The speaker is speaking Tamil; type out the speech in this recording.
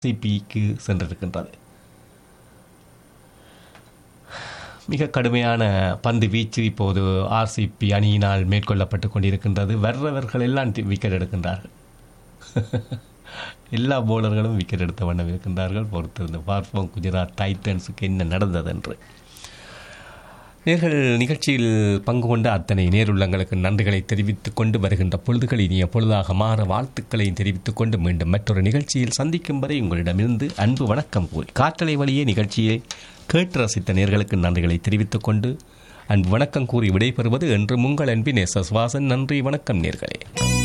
சிபிக்கு சென்றிருக்கின்றது மிக கடுமையான பந்து வீச்சு இப்போது ஆர்சிபி அணியினால் மேற்கொள்ளப்பட்டு கொண்டிருக்கின்றது வர்றவர்கள் எல்லாம் விக்கெட் எடுக்கின்றார்கள் எல்லா போலர்களும் விக்கெட் எடுத்த வண்ணம் இருக்கின்றார்கள் பொறுத்திருந்து பார்ப்போம் குஜராத் டைட்டன்ஸுக்கு என்ன நடந்தது என்று நேர்கள் நிகழ்ச்சியில் பங்கு கொண்ட அத்தனை நேருள்ளங்களுக்கு நன்றிகளை தெரிவித்துக் கொண்டு வருகின்ற பொழுதுகள் இனிய பொழுதாக மாற வாழ்த்துக்களையும் தெரிவித்துக் கொண்டு மீண்டும் மற்றொரு நிகழ்ச்சியில் சந்திக்கும் வரை உங்களிடமிருந்து அன்பு வணக்கம் கூறி காற்றலை வழியே நிகழ்ச்சியை கேட்டு ரசித்த நேர்களுக்கு நன்றிகளை தெரிவித்துக் கொண்டு அன்பு வணக்கம் கூறி விடைபெறுவது என்று உங்கள் அன்பின் எஸ் எஸ் வாசன் நன்றி வணக்கம் நேர்களே